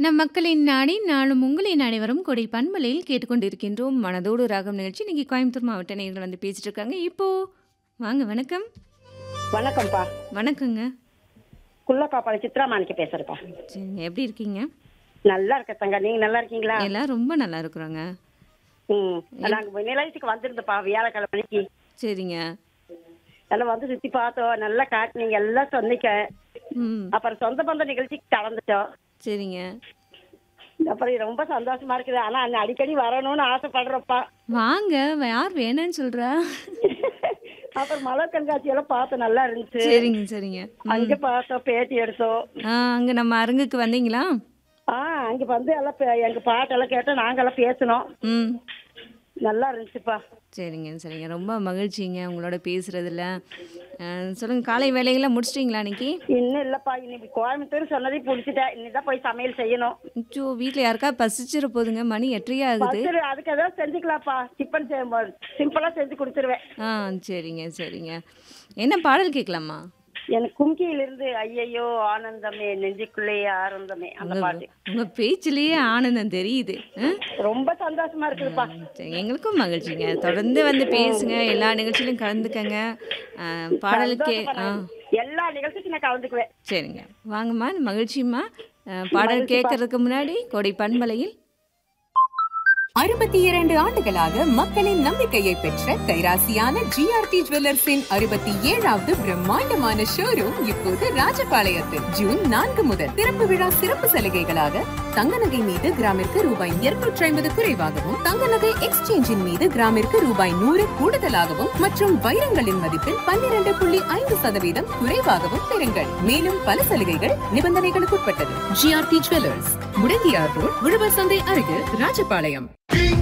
நம் மக்களின் நாடி நாளும் உங்களின் அனைவரும் கொடை பண்பலையில் கேட்டுக்கொண்டிருக்கின்றோம் மனதோடு ராகம் நிகழ்ச்சி இன்னைக்கு கோயம்புத்தூர் மாவட்ட நேயர்கள் வந்து பேசிட்டு இருக்காங்க இப்போ வாங்க வணக்கம் வணக்கம்ப்பா வணக்கங்க குள்ளக்காப்பாள சித்ரா மாணிக்க பேசுறப்பா சரிங்க எப்படி இருக்கீங்க நல்லா இருக்க தங்க நீங்க நல்லா இருக்கீங்களா எல்லாம் ரொம்ப நல்லா இருக்கிறோங்க ம் நாங்க நிலையத்துக்கு வந்திருந்தப்பா வியாழக்கிழமைக்கு சரிங்க எல்லாம் வந்து சுத்தி பார்த்தோம் நல்லா காட்டுனீங்க எல்லாம் சொன்னீங்க ம் அப்புறம் சொந்த பந்த நிகழ்ச்சிக்கு கலந்துட்டோம் சரிங்க அப்புறம் ரொம்ப சந்தோஷமா இருக்குது ஆனா அங்க அடிக்கடி வரணும்னு ஆசைப்படுறப்பா வாங்க யார் வேணும்னு சொல்றா அப்புறம் மலர் கண்காட்சி எல்லாம் பார்த்தோம் நல்லா இருந்துச்சு சரிங்க சரிங்க அங்க பார்த்தோம் பேட்டி எடுத்தோம் ஆ அங்கே நம்ம அரங்குக்கு வந்தீங்களா ஆ அங்க வந்து எல்லாம் பே- எங்க பாட்டெல்லாம் கேட்டோம் நாங்கெல்லாம் பேசினோம் ம் நல்லா இருந்துச்சுப்பா சரிங்க சரிங்க ரொம்ப மகிழ்ச்சிங்க உங்களோட பேசுறதுல அஹ், சொல்லுங்க காலை வேலைகள்லாம் முடிச்சிட்டிங்களா இன்னைக்கு இன்னும் இல்லப்பா இன்னைக்கு கோயம்புத்தூர் சொன்னதை புடிச்சிட்டேன் இன்னைதான் போய் சமையல் செய்யணும் அச்சோ வீட்டில் யாருக்கா பசிச்சிட போதுங்க மணி எட்டரையா ஆகுது சரி அதுக்கு ஏதாவது செஞ்சுக்கலாம்ப்பா டிஃபன் சிம்பிளா செஞ்சு கொடுத்துருவேன் ஆ சரிங்க சரிங்க என்ன பாடல் கேட்கலாமா எனக்கு கும்கியில இருந்து ஐயையோ ஆனந்தமே நெஞ்சுக்குள்ளே ஆனந்தமே அந்த பாட்டு உங்கள் பேச்சிலேயே ஆனந்தம் தெரியுது ஆ? ரொம்ப சந்தோஷமா இருக்குதுப்பா சரி எங்களுக்கும் மகிழ்ச்சிங்க தொடர்ந்து வந்து பேசுங்க எல்லா நிகழ்ச்சியிலும் கலந்துக்கங்க ஆ, பாடலுக்கே ஆ எல்லா நிகழ்ச்சிக்கும் நான் கலந்துக்குவேன் சரிங்க வாங்கம்மா மகிழ்ச்சிம்மா ஆ, பாடல் கேட்கறதுக்கு முன்னாடி கொடை பண்பலையில் அறுபத்தி இரண்டு ஆண்டுகளாக மக்களின் நம்பிக்கையை பெற்ற கைராசியான ஜிஆர்டி ஜுவல்லர்ஸின் அறுபத்தி ஏழாவது பிரம்மாண்டமான ஷோரூம் இப்போது ராஜபாளையத்தில் ஜூன் நான்கு முதல் திறப்பு விழா சிறப்பு சலுகைகளாக தங்க நகை மீது கிராமிற்கு ரூபாய் இருநூற்றி ஐம்பது குறைவாகவும் தங்க நகை எக்ஸ்சேஞ்சின் மீது கிராமிற்கு ரூபாய் நூறு கூடுதலாகவும் மற்றும் வைரங்களின் மதிப்பில் பன்னிரண்டு புள்ளி ஐந்து சதவீதம் குறைவாகவும் பெறுங்கள் மேலும் பல சலுகைகள் நிபந்தனைகளுக்குட்பட்டது ஜிஆர்டி ஜுவல்லர்ஸ் முடங்கியார் ரோட் உழவர் சந்தை அருகில் ராஜபாளையம்